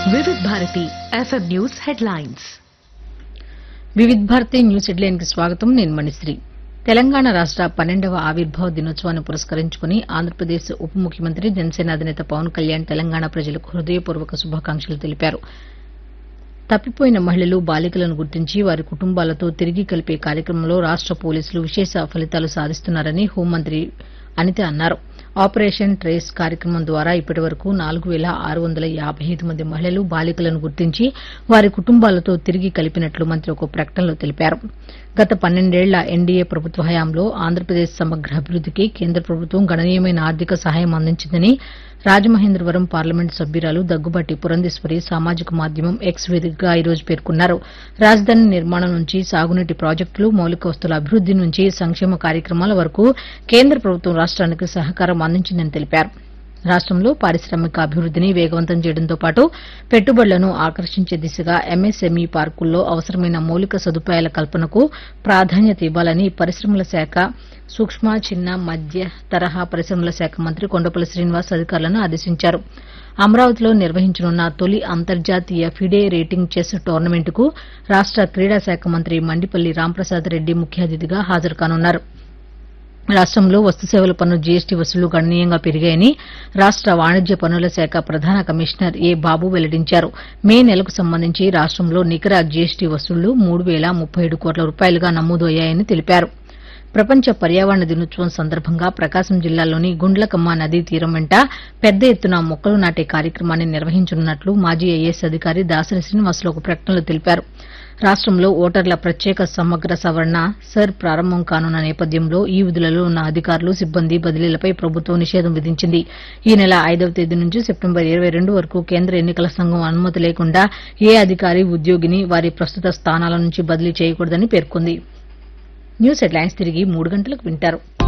Vividh Bharati FM news headlines Vividh Bharati news headline కి స్వాగతం నేను మణిశ్రీ తెలంగాణ రాష్ట పన్నెండవ ఆవిర్భావ దినోత్సవాన్ని పురస్కరించుకుని ఆంధ్రప్రదేశ్ ఉప ముఖ్యమంత్రి జనసేన అధినేత పవన్ కళ్యాణ్ తెలంగాణ ప్రజలకు హృదయపూర్వక శుభాకాంక్షలు తెలిపారు తప్పిపోయిన మహిళలు బాలికలను గుర్తించి వారి కుటుంబాలతో తిరిగి కలిపే కార్యక్రమంలో రాష్ట పోలీసులు విశేష ఫలితాలు సాధిస్తున్నారని హోంమంత్రి అనిత అన్నారు ఆపరేషన్ ట్రేస్ కార్యక్రమం ద్వారా ఇప్పటి వరకు నాలుగు వేల ఆరు వందల యాభై ఐదు మంది మహిళలు బాలికలను గుర్తించి వారి కుటుంబాలతో తిరిగి కలిపినట్లు మంత్రి ఒక ప్రకటనలో తెలిపారు గత పన్నెండేళ్ల ఎన్డీఏ ప్రభుత్వ హయాంలో ఆంధ్రప్రదేశ్ సమగ్ర అభివృద్దికి కేంద్ర ప్రభుత్వం గణనీయమైన ఆర్థిక సహాయం అందించిందని రాజమహేంద్రవరం పార్లమెంటు సభ్యురాలు దగ్గుబాటి పురంధేశ్వరి సామాజిక మాధ్యమం ఎక్స్ వేదికగా ఈ రోజు పేర్కొన్నారు రాజధాని నిర్మాణం నుంచి సాగునీటి ప్రాజెక్టులు మౌలిక వస్తువుల అభివృద్ది నుంచి సంక్షేమ కార్యక్రమాల వరకు కేంద్ర ప్రభుత్వం రాష్ట్రానికి సహకారం అందించిందని తెలిపారు రాష్టంలో పారిశ్రామిక అభివృద్దిని వేగవంతం చేయడంతో పాటు పెట్టుబడులను ఆకర్షించే దిశగా ఎంఎస్ఎంఈ పార్కుల్లో అవసరమైన మౌలిక సదుపాయాల కల్పనకు ప్రాధాన్యత ఇవ్వాలని పరిశ్రమల శాఖ సూక్ష్మ చిన్న మధ్య తరహా పరిశ్రమల శాఖ మంత్రి కొండపల్లి శ్రీనివాస్ అధికారులను ఆదేశించారు అమరావతిలో నిర్వహించనున్న తొలి అంతర్జాతీయ ఫిడే రేటింగ్ చెస్ టోర్నమెంటుకు రాష్ట క్రీడా శాఖ మంత్రి మండిపల్లి రాంప్రసాద్ రెడ్డి ముఖ్య అతిథిగా హాజరు కానున్నారు రాష్టంలో వస్తు సేవల పన్ను జీఎస్టీ వసూళ్లు గణనీయంగా పెరిగాయని రాష్ట వాణిజ్య పన్నుల శాఖ ప్రధాన కమిషనర్ ఏ బాబు వెల్లడించారు మే నెలకు సంబంధించి రాష్టంలో నికర జీఎస్టీ వసూళ్లు మూడు వేల ముప్పై ఏడు కోట్ల రూపాయలుగా నమోదు అయ్యాయని తెలిపారు ప్రపంచ పర్యావరణ దినోత్సవం సందర్భంగా ప్రకాశం జిల్లాలోని గుండ్లకమ్మ నదీ తీరం వెంట పెద్ద ఎత్తున మొక్కలు నాటే కార్యక్రమాన్ని నిర్వహించనున్నట్లు మాజీ ఐఏఎస్ అధికారి దాసరి శ్రీనివాసులు ఒక ప్రకటనలో తెలిపారు రాష్టంలో ఓటర్ల ప్రత్యేక సమగ్ర సవరణ సర్ ప్రారంభం కానున్న నేపథ్యంలో ఈ విధులలో ఉన్న అధికారులు సిబ్బంది బదిలీలపై ప్రభుత్వం నిషేధం విధించింది ఈ నెల ఐదవ తేదీ నుంచి సెప్టెంబర్ ఇరవై రెండు వరకు కేంద్ర ఎన్నికల సంఘం అనుమతి లేకుండా ఏ అధికారి ఉద్యోగిని వారి ప్రస్తుత స్థానాల నుంచి బదిలీ చేయకూడదని పేర్కొంది న్యూస్ హెడ్లైన్స్ తిరిగి మూడు గంటలకు వింటారు